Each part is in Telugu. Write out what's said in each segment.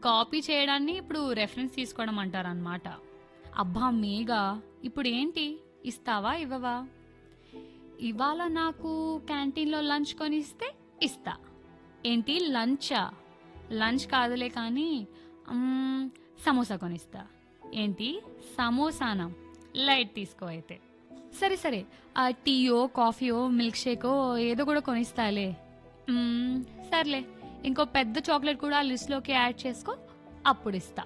కాపీ చేయడాన్ని ఇప్పుడు రెఫరెన్స్ తీసుకోవడం అంటారనమాట అబ్బా మేఘా ఇప్పుడు ఏంటి ఇస్తావా ఇవ్వవా ఇవాళ నాకు క్యాంటీన్లో లంచ్ కొనిస్తే ఇస్తా ఏంటి లంచా లంచ్ కాదులే కానీ మ్మ్, సమోసా కొనిస్తా ఏంటి సమోసానా లైట్ తీసుకో అయితే సరే సరే ఆ టీయో కాఫీయో మిల్క్ షేకో ఏదో కూడా కొనిస్తాలే మ్మ్, సర్లే ఇంకో పెద్ద చాక్లెట్ కూడా ఆ లిస్ట్లోకి యాడ్ చేసుకో అప్పుడు ఇస్తా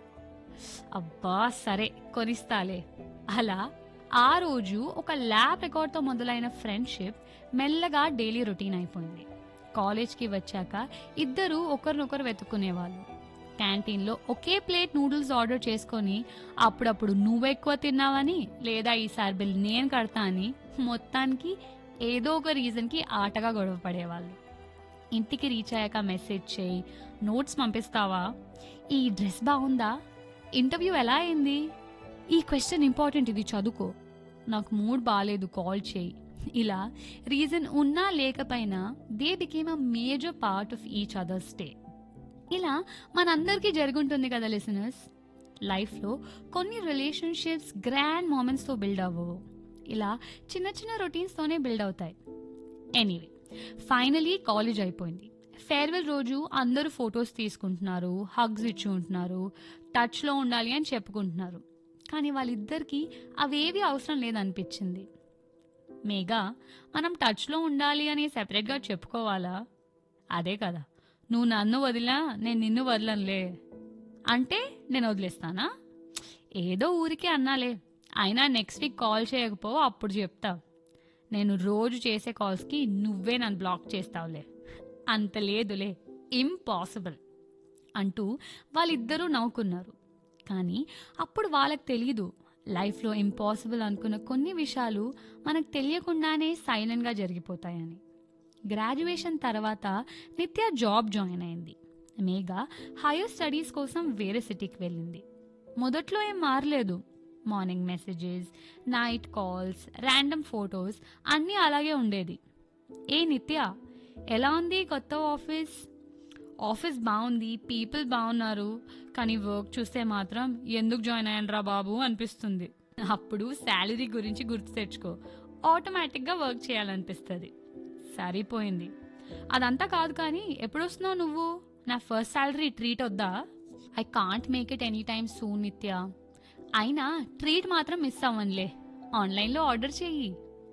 అబ్బా సరే కొనిస్తాలే అలా ఆ రోజు ఒక ల్యాబ్ రికార్డ్తో మొదలైన ఫ్రెండ్షిప్ మెల్లగా డైలీ రొటీన్ అయిపోయింది కాలేజ్కి వచ్చాక ఇద్దరు ఒకరినొకరు వెతుక్కునేవాళ్ళు క్యాంటీన్లో ఒకే ప్లేట్ నూడిల్స్ ఆర్డర్ చేసుకొని అప్పుడప్పుడు నువ్వు ఎక్కువ తిన్నావని లేదా ఈసారి బిల్ నేను కడతా అని మొత్తానికి ఏదో ఒక రీజన్కి ఆటగా గొడవ పడేవాళ్ళు ఇంటికి రీచ్ అయ్యాక మెసేజ్ చేయి నోట్స్ పంపిస్తావా ఈ డ్రెస్ బాగుందా ఇంటర్వ్యూ ఎలా అయింది ఈ క్వశ్చన్ ఇంపార్టెంట్ ఇది చదువుకో నాకు మూడ్ బాగాలేదు కాల్ చేయి ఇలా రీజన్ ఉన్నా లేకపోయినా they became a major part of each other's day ఇలా మనందరికీ జరుగుంటుంది కదా లిసనర్స్ లైఫ్లో కొన్ని రిలేషన్షిప్స్ గ్రాండ్ మూమెంట్స్తో బిల్డ్ అవ్వవు ఇలా చిన్న చిన్న రొటీన్స్తోనే బిల్డ్ అవుతాయి ఎనీవే ఫైనలీ కాలేజ్ అయిపోయింది ఫేర్వెల్ రోజు అందరూ ఫొటోస్ తీసుకుంటున్నారు హగ్స్ ఇచ్చుకుంటున్నారు టచ్లో ఉండాలి అని చెప్పుకుంటున్నారు కానీ వాళ్ళిద్దరికీ అవేవి అవసరం లేదనిపించింది మేఘా మనం టచ్లో ఉండాలి అని సెపరేట్గా చెప్పుకోవాలా అదే కదా నువ్వు నన్ను వదిలా నేను నిన్ను వదలనులే అంటే నేను వదిలేస్తానా ఏదో ఊరికే అన్నాలే అయినా నెక్స్ట్ వీక్ కాల్ చేయకపో అప్పుడు చెప్తా నేను రోజు చేసే కాల్స్కి నువ్వే నన్ను బ్లాక్ చేస్తావులే అంత లేదులే ఇంపాసిబుల్ అంటూ వాళ్ళిద్దరూ నవ్వుకున్నారు కానీ అప్పుడు వాళ్ళకి తెలియదు లైఫ్లో ఇంపాసిబుల్ అనుకున్న కొన్ని విషయాలు మనకు తెలియకుండానే సైలెంట్గా జరిగిపోతాయని గ్రాడ్యుయేషన్ తర్వాత నిత్య జాబ్ జాయిన్ అయింది మేఘా హైయర్ స్టడీస్ కోసం వేరే సిటీకి వెళ్ళింది మొదట్లో ఏం మారలేదు morning messages night calls random photos అన్నీ అలాగే ఉండేది ఏ నిత్య ఎలా ఉంది కొత్త ఆఫీస్ ఆఫీస్ బాగుంది పీపుల్ బాగున్నారు కానీ వర్క్ చూస్తే మాత్రం ఎందుకు జాయిన్ అయ్యానరా బాబు అనిపిస్తుంది అప్పుడు శాలరీ గురించి గుర్తు తెచ్చుకో ఆటోమేటిక్గా వర్క్ చేయాలనిపిస్తుంది సరిపోయింది అదంతా కాదు కానీ ఎప్పుడు వస్తున్నావు నువ్వు నా ఫస్ట్ శాలరీ ట్రీట్ వద్దా I can't make it any time soon Nitya అయినా ట్రీట్ మాత్రం మిస్ అవ్వనులే ఆన్లైన్లో ఆర్డర్ చెయ్యి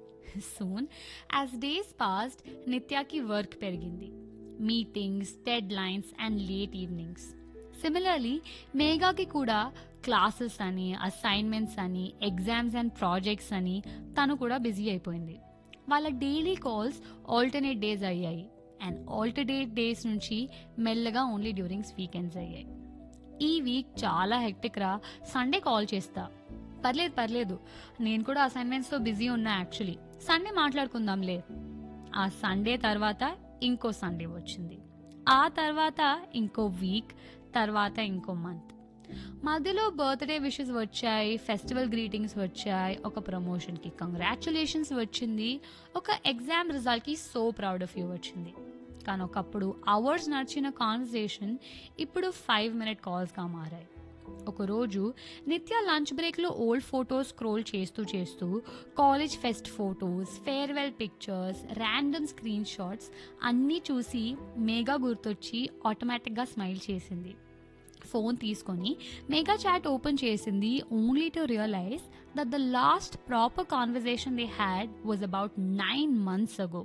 సూన్ యాజ్ డేస్ పాస్ట్ నిత్యాకి వర్క్ పెరిగింది meetings deadlines and late evenings similarly మేఘాకి కూడా క్లాసెస్ అని అసైన్మెంట్స్ అని ఎగ్జామ్స్ అండ్ ప్రాజెక్ట్స్ అని తను కూడా బిజీ అయిపోయింది వాళ్ళ డైలీ కాల్స్ ఆల్టర్నేట్ డేస్ అయ్యాయి అండ్ ఆల్టర్నేట్ డేస్ నుంచి మెల్లగా ఓన్లీ డ్యూరింగ్స్ వీకెండ్స్ అయ్యాయి ఈ వీక్ చాలా హెక్టిక్ రా సండే కాల్ చేస్తా పర్లేదు పర్లేదు నేను కూడా అసైన్మెంట్స్తో బిజీ ఉన్నా యాక్చువల్లీ సండే మాట్లాడుకుందాంలే ఆ సండే తర్వాత ఇంకో సండే వచ్చింది ఆ తర్వాత ఇంకో వీక్ తర్వాత ఇంకో మంత్ మధ్యలో బర్త్డే విషెస్ వచ్చాయి ఫెస్టివల్ గ్రీటింగ్స్ వచ్చాయి ఒక ప్రమోషన్కి కంగ్రాచులేషన్స్ వచ్చింది ఒక ఎగ్జామ్ రిజల్ట్కి సో ప్రౌడ్ ఆఫ్ యూ వచ్చింది కానీ ఒకప్పుడు అవర్స్ నడిచిన కాన్వర్సేషన్ ఇప్పుడు ఫైవ్ మినిట్ కాల్స్గా మారాయి ఒకరోజు నిత్య లంచ్ బ్రేక్లో ఓల్డ్ ఫొటోస్ స్క్రోల్ చేస్తూ చేస్తూ college fest photos farewell pictures random screenshots అన్నీ చూసి మేఘా గుర్తొచ్చి ఆటోమేటిక్గా స్మైల్ చేసింది ఫోన్ తీసుకొని మెగా చాట్ ఓపెన్ చేసింది only to realize that the last proper conversation they had was about nine months ago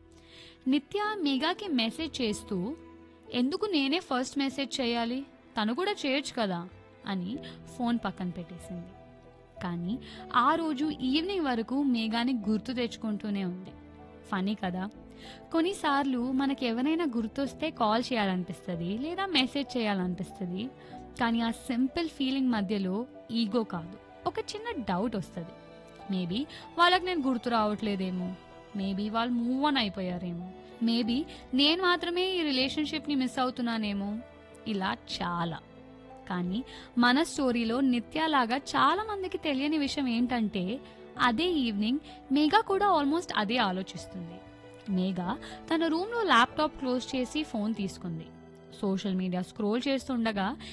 Nitya మెగాకి message చేస్తూ ఎందుకు నేనే ఫస్ట్ మెసేజ్ చేయాలి తను కూడా చేయొచ్చు కదా అని ఫోన్ పక్కన పెట్టేసింది కానీ ఆ రోజు ఈవినింగ్ వరకు మేఘాని గుర్తు తెచ్చుకుంటూనే ఉంది ఫనీ కదా కొన్నిసార్లు మనకి ఎవరైనా గుర్తొస్తే కాల్ చేయాలనిపిస్తుంది లేదా మెసేజ్ చేయాలనిపిస్తుంది కానీ ఆ సింపుల్ ఫీలింగ్ మధ్యలో ఈగో కాదు ఒక చిన్న డౌట్ వస్తుంది మేబీ వాళ్ళకి నేను గుర్తు రావట్లేదేమో మేబీ వాళ్ళు మూవ్ ఆన్ అయిపోయారేమో మేబీ నేను మాత్రమే ఈ రిలేషన్షిప్ని మిస్ అవుతున్నానేమో ఇలా చాలా కానీ మన స్టోరీలో నిత్యాలాగా చాలా మందికి తెలియని విషయం ఏంటంటే అదే ఈవినింగ్ మేఘా కూడా ఆల్మోస్ట్ అదే ఆలోచిస్తుంది మేఘా తన రూమ్లో ల్యాప్టాప్ క్లోజ్ చేసి ఫోన్ తీసుకుంది సోషల్ మీడియా స్క్రోల్ చేస్తుండగా